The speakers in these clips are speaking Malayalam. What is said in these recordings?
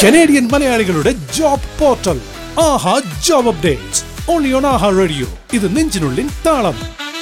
കനേഡിയൻ മലയാളികളുടെ job portal Aaha job updates only on Aaha radio ഇത് നെഞ്ചിനുള്ളിൻ താളം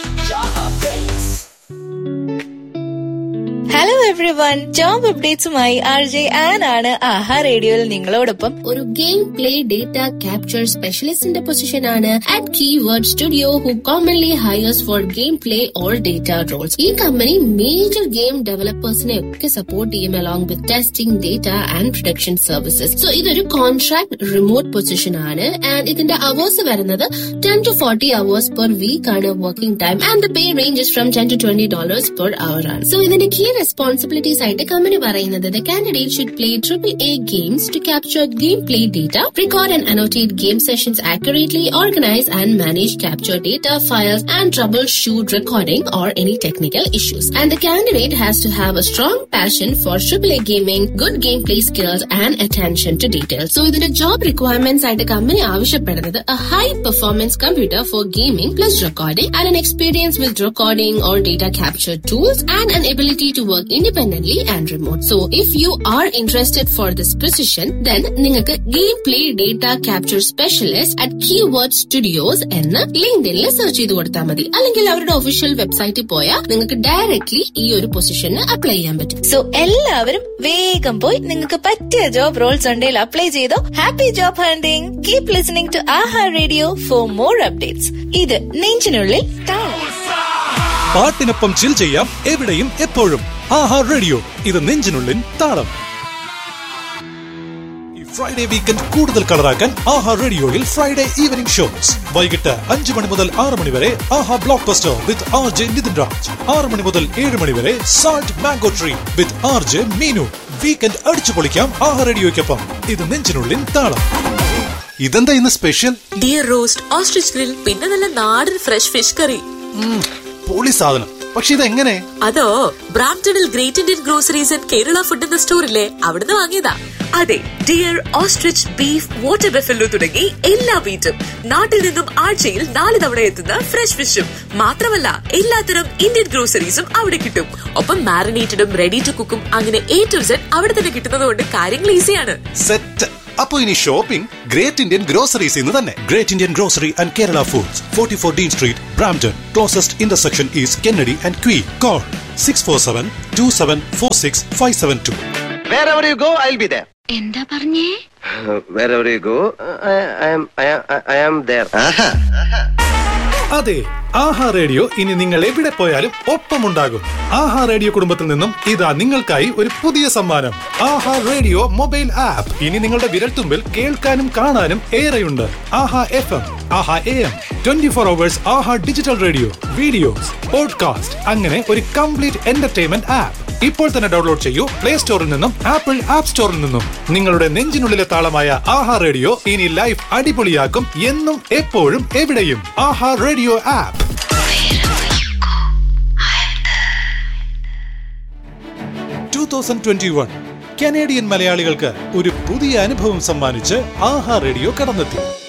ഹലോ എവ്രി വൺ ജോബ് അപ്ഡേറ്റ്സുമായി ആർ ജെ ആൻ ആണ് ആഹാ റേഡിയോയിൽ നിങ്ങളോടൊപ്പം ഒരു ഗെയിം പ്ലേ ഡേറ്റ ക്യാപ്ചർ സ്പെഷ്യലിസ്റ്റിന്റെ പൊസിഷൻ ആണ് at keyword studio who commonly hires for game play or data roles ഈ കമ്പനി മേജർ ഗെയിം ഡെവലപ്പേഴ്സിനെ ഒക്കെ സപ്പോർട്ട് ചെയ്യും along with testing data and production services so ഇതൊരു കോൺട്രാക്ട് റിമോട്ട് പൊസിഷൻ ആണ് ആൻഡ് ഇതിന്റെ അവേഴ്സ് വരുന്നത് ten to forty hours per week ആണ് working time and the pay ranges from ten to twenty dollars per hour ആണ് സോ ഇതിന്റെ കീ റെസ്പോൺസിബിലിറ്റീസ് ആയിട്ട് കമ്പനി പറയുന്നത് the candidate should play triple A games to capture game play data record and annotate game sessions accurately, organize and manage capture data files, and troubleshoot recording or any technical issues. And the candidate has to have a strong passion for AAA gaming, good gameplay skills, and attention to detail. So ഇതിന്റെ job requirements ആയിട്ട് കമ്പനി ആവശ്യപ്പെടുന്നത് a high performance computer for gaming plus recording and an experience with recording or data capture tools and an ability to work independently and remote. So if you are interested for this position, then നിങ്ങൾക്ക് game play data capture specialist at keyword studios എന്ന് ലിങ്ക്ഡിനിൽ സെർച്ച് ചെയ്ത് കൊടുത്താൽ മതി അല്ലെങ്കിൽ അവരുടെ ഒഫീഷ്യൽ വെബ്സൈറ്റിൽ പോയാൽ നിങ്ങൾക്ക് ഡയറക്ട്ലി ഈ ഒരു പൊസിഷന് അപ്ലൈ ചെയ്യാൻ പറ്റും സോ എല്ലാവരും വേഗം പോയി നിങ്ങൾക്ക് പറ്റിയ ജോബ് റോൾസ് ഉണ്ടെങ്കിൽ അപ്ലൈ ചെയ്തോ happy job hunting keep listening to Aaha radio for more updates ഇത് നെഞ്ചിനുള്ളിൽ താളം പാട്ടിനൊപ്പം ചിൽ ചെയ്യാം എവിടെയും എപ്പോഴും ആഹാ റേഡിയോ ഇത് നെഞ്ചിനുള്ളിൻ താളം ഈ ഫ്രൈഡേ വീക്കെൻഡ് കൂടുതൽ കളറാക്കാൻ ആഹാ റേഡിയോയിൽ ഫ്രൈഡേ ഈവനിംഗ് ഷോസ് വൈകിട്ട് അഞ്ച് മണി മുതൽ ആറ് മണി വരെ Aaha blockbuster with R J Nithin Raj ആറ് മണി മുതൽ ഏഴ് മണി വരെ salt mango tree with R J Meenu weekend അടിച്ചു പൊളിക്കാം ആഹാ റേഡിയോയ്ക്കൊപ്പം ഇത് നെഞ്ചിനുള്ളിൻ താളം ഇതെന്താ ഇന്ന് special deer roast ostrich grill പിന്നെ നല്ല നാടൻ ഫ്രഷ് ഫിഷ് കറി പൊളി സാധനം പക്ഷെ ഇതെങ്ങനെ അതോ ബ്രാംപ്ടണിൽ great Indian groceries and Kerala food എന്ന സ്റ്റോറില്ലേ അവിടുന്ന് വാങ്ങിയതാ അതെ deer ostrich beef water buffalo തുടങ്ങി എല്ലാ മീറ്റും നാട്ടിൽ നിന്നും ആഴ്ചയിൽ നാല് തവണ എത്തുന്ന ഫ്രഷ് ഫിഷും മാത്രമല്ല എല്ലാത്തരം ഇന്ത്യൻ ഗ്രോസറീസും അവിടെ കിട്ടും ഒപ്പം മാരിനേറ്റഡും റെഡി ടു കുക്കും അങ്ങനെ എ ടു സെഡ് അവിടെ തന്നെ കിട്ടുന്നത് കൊണ്ട് കാര്യങ്ങൾ ഈസിയാണ് സെറ്റ് അപ്പൊ ഇനി ഷോപ്പിംഗ് ഗ്രേറ്റ് ഇന്ത്യൻ ഗ്രോസറീസ് ഇന്ന് തന്നെ great Indian grocery and Kerala foods forty four Dean street Brampton closest intersection is Kennedy and Queen call six four seven two seven four six five seven two Wherever you go, I'll be there. എന്താ പറഞ്ഞേ Wherever you go, I, I am, I am, I am there. അതെ ആഹാ റേഡിയോ ഇനി നിങ്ങൾ എവിടെ പോയാലും ഒപ്പമുണ്ടാകും ആഹാ റേഡിയോ കുടുംബത്തിൽ നിന്നും ഇതാ നിങ്ങൾക്കായി ഒരു പുതിയ സമ്മാനം ആഹാ റേഡിയോ മൊബൈൽ ആപ്പ് ഇനി നിങ്ങളുടെ വിരൽത്തുമ്പിൽ കേൾക്കാനും കാണാനും ഏറെയുണ്ട് Aaha F M Aaha A M twenty four hours Aaha digital radio videos podcast അങ്ങനെ ഒരു കംപ്ലീറ്റ് എന്റർടൈൻമെന്റ് ആപ്പ് ഇപ്പോൾ തന്നെ ഡൗൺലോഡ് ചെയ്യൂ പ്ലേ സ്റ്റോറിൽ നിന്നും ആപ്പിൾ ആപ്പ് സ്റ്റോറിൽ നിന്നും നിങ്ങളുടെ നെഞ്ചിനുള്ളിലെ താളമായ ആഹാ റേഡിയോ ഇനി ലൈഫ് അടിപൊളിയാക്കും എന്നും എപ്പോഴും എവിടെയും Aaha radio app two thousand twenty one Canadian മലയാളികൾക്ക് ഒരു പുതിയ അനുഭവം സമ്മാനിച്ച് ആഹാ റേഡിയോ കടന്നെത്തി